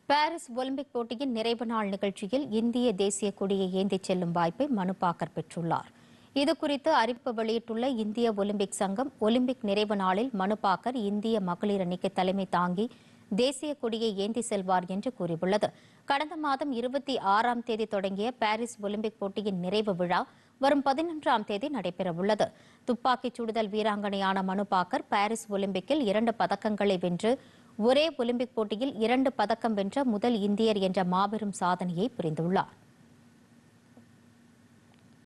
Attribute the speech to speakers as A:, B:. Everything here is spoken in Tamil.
A: பாரிஸ் ஒலிம்பிக் போட்டியின் நிறைவு நாள் நிகழ்ச்சியில் இந்திய தேசிய கொடியை ஏந்திச் செல்லும் வாய்ப்பை மனுபாக்கர் பெற்றுள்ளார் இதுகுறித்து அறிவிப்பு வெளியிட்டுள்ள இந்திய ஒலிம்பிக் சங்கம் ஒலிம்பிக் நிறைவு நாளில் மனுபாக்கர் இந்திய மகளிர் அணிக்கு தலைமை தாங்கி தேசிய கொடியை ஏந்தி செல்வார் என்று கூறியுள்ளது கடந்த மாதம் இருபத்தி ஆறாம் தேதி தொடங்கிய பாரிஸ் ஒலிம்பிக் போட்டியின் நிறைவு விழா வரும் பதினொன்றாம் தேதி நடைபெறவுள்ளது துப்பாக்கிச் சுடுதல் வீராங்கனையான மனுபாக்கர் பாரிஸ் ஒலிம்பிக்கில் இரண்டு பதக்கங்களை வென்று ஒரே ஒலிம்பிக் போட்டியில் இரண்டு பதக்கம் வென்ற முதல் இந்தியர் என்ற மாபெரும் சாதனையை புரிந்துள்ளார்